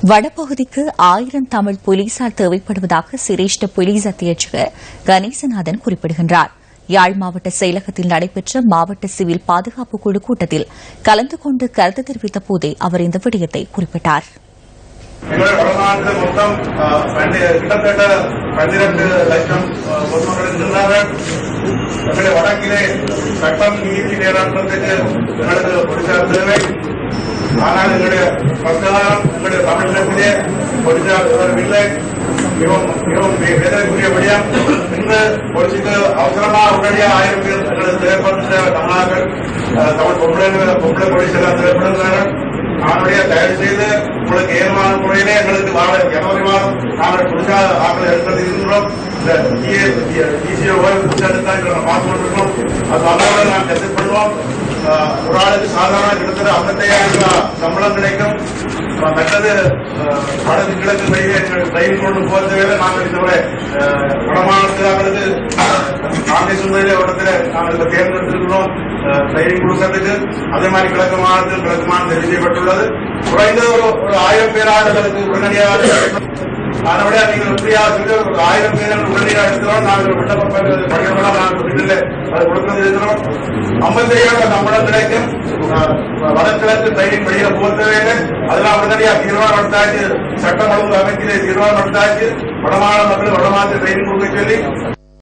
வடபகுதிக்கு ஆயிரம் தமிழ் போலீசார் தேவைப்படுவதாக சிரேஷ்ட போலீஸ் அத்தியட்சகர் கணேசநாதன் குறிப்பிடுகின்றார் யாழ் மாவட்ட செயலகத்தில் நடைபெற்ற மாவட்ட சிவில் பாதுகாப்பு குழு கூட்டத்தில் கலந்து கொண்டு கருத்து தெரிவித்த போதே அவர் இந்த விடயத்தை குறிப்பிட்டார் எங்களுடைய வடமாநில மொத்தம் ஆ, பன்னி- கிட்டத்தட்ட பன்னிரண்டு லட்சம் ஆ, பொதுமக்கள் இருக்கின்றார்கள் எங்களுடைய வடக்கிலே சட்டம் நீதி நேரத்துக்கு எங்களுக்கு பொலிசார் தேவை ஆனால் எங்களுடைய மக்களால் எங்களுடைய தமிழகத்திலே பொலிசார் விவரமில்லை மிகவும் மிகவும் வேதனைக்குரியபடியாக இன்று பொலிசுக்கு அவசரமாக உடனடியாக ஆயிரம் பேர் எங்களுக்கு தேவைப்படுகின்ற தமிழர்கள் ஆ, தமிழ் பொம்பளை பொம்பளை போலீசார் தேவைப்படுகிறார்கள் அவனுடைய தயவு செய்து உங்களுக்கு ஏதுவான முறையிலே எங்களுக்கு வாழ ஜனவரி மாதம் நாங்கள் புதுசா ஆக்களை எடுக்கிறது இருந்தோம் இந்த டிசிஓ புதுசா எடுத்தா எங்களை பார்த்து கொண்டிருக்கோம் அது வந்தவுடன் நாம் டெஸ்ட் பண்ணுவோம் ஆஹ், ஒரு ஆளுக்கு சாதாரண கிட்டத்தட்ட ஐம்பத்தையாயிரம் ரூபாய் சம்பளம் கிடைக்கும் ஆஹ், மற்றது ஆஹ், வடக்கு கிழக்கு வழியே எங்கள் ட்ரெயின் கொண்டு போகிறது வேலை நாங்கள் இந்த முறை வடமாநிலங்களுக்கு காங்கிரஸ் முறையிலே இடத்துல நாங்கள் இப்ப தேர்ந்தெடுத்திருக்கிறோம் ட்ரைனிங் கொடுக்கறதுக்கு அதே மாதிரி கிழக்கு மாநிலத்தில் கிழக்கு மாநிலத்தில் செய்யப்பட்டுள்ளது குறைந்தது ஒரு ஒரு ஆயிரம் பேராளர்களுக்கு உடனடியாக அதனுடைய நீங்கள் எப்படியா சொல்லி ஒரு ஆயிரம் பேர் உடனடியாக எடுக்கிறோம் நாங்கள் விண்ணப்பம் படிக்கலாம் நாங்கள் வீட்டில் அது கொடுக்கிறது இருக்கிறோம் ஐம்பத்தையாயிரம் சம்பளம் கிடைக்கும் அஹ், வடகிழக்கு ட்ரைனிங் வெளியில போகிறதே அதெல்லாம் உடனடியாக தீர்மானம் நடத்தாச்சு சட்டம் ஒழுங்கு அமைக்கிறே தீர்மானம் நடத்தாச்சு வடமாநில மக்கள் வடமாநில ட்ரைனிங் கொடுக்க சொல்லி